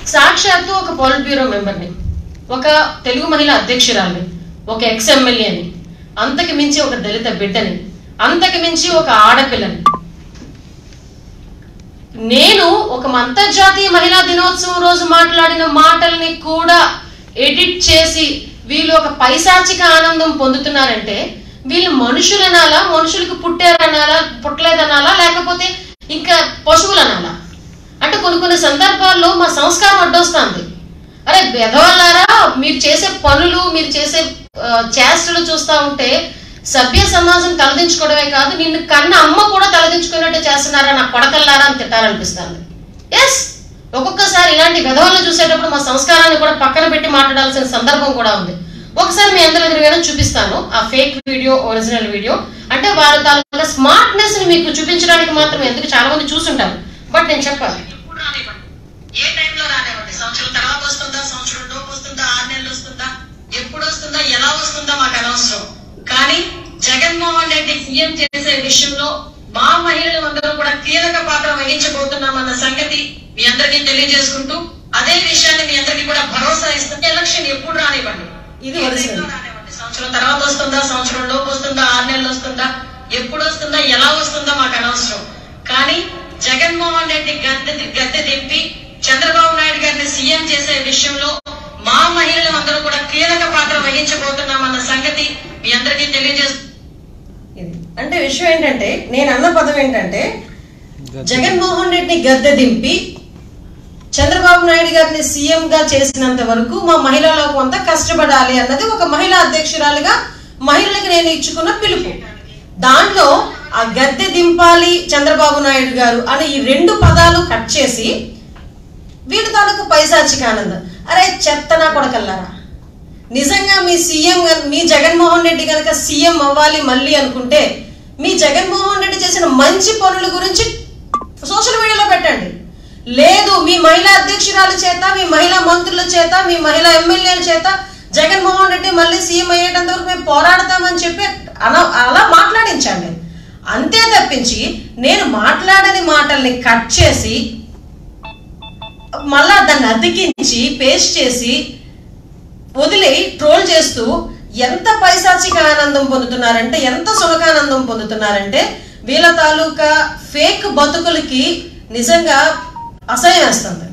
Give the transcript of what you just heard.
సాక్షాత్తు ఒక polit bureau మెంబర్ని ఒక తెలుగు మహిళా అధ్యక్షురాల్ని ఒక ఎక్స్ ఎమ్మెల్యేని అంతకు మించి ఒక దళిత బిడ్డని అంతకు మించి ఒక ఆడపిల్లని నేను ఒక అంతర్జాతీయ మహిళా దినోత్సవం రోజు మాట్లాడిన మాటల్ని కూడా ఎడిట్ చేసి వీళ్ళు ఒక పైశాచిక ఆనందం పొందుతున్నారంటే వీళ్ళు మనుషులనాలా మనుషులకు పుట్టారనాలా పుట్టలేదనాలా లేకపోతే ఇంకా పశువులు అనాలా అంటే కొన్ని కొన్ని సందర్భాల్లో మా సంస్కారం అడ్డొస్తుంది అరే బెదవల్లారా మీరు చేసే పనులు మీరు చేసే ఆ, చేష్టలు చూస్తా ఉంటే సభ్య సమాజం తలదించుకోవడమే కాదు నిన్ను కన్న అమ్మ కూడా తలదించుకున్నట్టు చేస్తున్నారా నా కొడకల్లారా అని తిట్టాలనిపిస్తుంది ఎస్ ఒక్కొక్కసారి ఇలాంటి విధవలను చూసేటప్పుడు మా సంస్కారాన్ని కూడా పక్కన పెట్టి మాట్లాడాల్సిన సందర్భం కూడా ఉంది ఒకసారి మీ అందరి ఎదురుగానే చూపిస్తాను ఆ ఫేక్ వీడియో ఒరిజినల్ వీడియో అంటే వారి తాలూకా స్మార్ట్నెస్ ని మీకు చూపించడానికి మాత్రం ఎందుకు చాలా మంది చూసుంటారు బట్ నేను చెప్పాలి ఎప్పుడు రానివ్వండి ఏ టైంలో రానివ్వండి సంవత్సరం తర్వాత వస్తుందా సంవత్సరం లోపు వస్తుందా ఆరు నెలలు వస్తుందా ఎప్పుడు వస్తుందా ఎలా వస్తుందా మాకు అనవసరం కానీ జగన్మోహన్ రెడ్డి సీఎం చేసే విషయంలో మా మహిళలు అందరూ కూడా కీలక పాత్ర వహించబోతున్నామన్న సంగతి మీ అందరికీ తెలియజేసుకుంటూ అదే విషయాన్ని మీ అందరికీ కూడా భరోసా ఇస్తుంది ఎలక్షన్ ఎప్పుడు రానివ్వండి ఇది ఏ ఒరిజినల్. టైంలో రానివ్వండి. సంవత్సరం తర్వాత వస్తుందా సంవత్సరం లోపు వస్తుందా ఆరు నెలలు వస్తుందా ఎప్పుడు వస్తుందా ఎలా వస్తుందా మాకు అనవసరం కానీ జగన్మోహన్ రెడ్డి గద్దె గద్దె దింపి చంద్రబాబు నాయుడు గారిని సీఎం చేసే విషయంలో మా మహిళలు అందరూ కూడా కీలక పాత్ర వహించబోతున్నామన్న సంగతి మీ అందరికీ తెలియజేస్తూ ఇది అంటే విషయం ఏంటంటే నేను అన్న పదం ఏంటంటే జగన్మోహన్ రెడ్డి గద్దె దింపి చంద్రబాబు నాయుడు గారిని సీఎం గా చేసినంత వరకు మా మహిళలో కొంత కష్టపడాలి అన్నది ఒక మహిళా అధ్యక్షురాలుగా మహిళలకు నేను ఇచ్చుకున్న పిలుపు దాంట్లో ఆ గద్దె దింపాలి చంద్రబాబు నాయుడు గారు అని ఈ రెండు పదాలు కట్ చేసి వీటి తాలూకు పైశాచిక ఆనందం అరే చెత్తనా కొడకల్లారా నిజంగా మీ సీఎం గన- మీ జగన్మోహన్ రెడ్డి కనుక సీఎం అవ్వాలి మళ్ళీ అనుకుంటే మీ జగన్మోహన్ రెడ్డి చేసిన మంచి పనుల గురించి సోషల్ మీడియాలో పెట్టండి లేదు మీ మహిళా అధ్యక్షురాల చేత మీ మహిళా మంత్రుల చేత మీ మహిళా ఎమ్మెల్యేల చేత జగన్మోహన్ రెడ్డి మళ్ళీ సీఎం అయ్యేటంత వరకు మేము పోరాడతామని చెప్పి అన అలా మాట్లాడించండి అంతే తప్పించి నేను మాట్లాడని మాటల్ని కట్ చేసి మళ్ళా దాన్ని అతికించి పేస్ట్ చేసి వదిలి ట్రోల్ చేస్తూ ఎంత పైశాచిక ఆనందం పొందుతున్నారంటే ఎంత సునకానందం పొందుతున్నారంటే వీళ్ళ తాలూకా ఫేక్ బతుకులకి నిజంగా అసహ్యం వేస్తుంది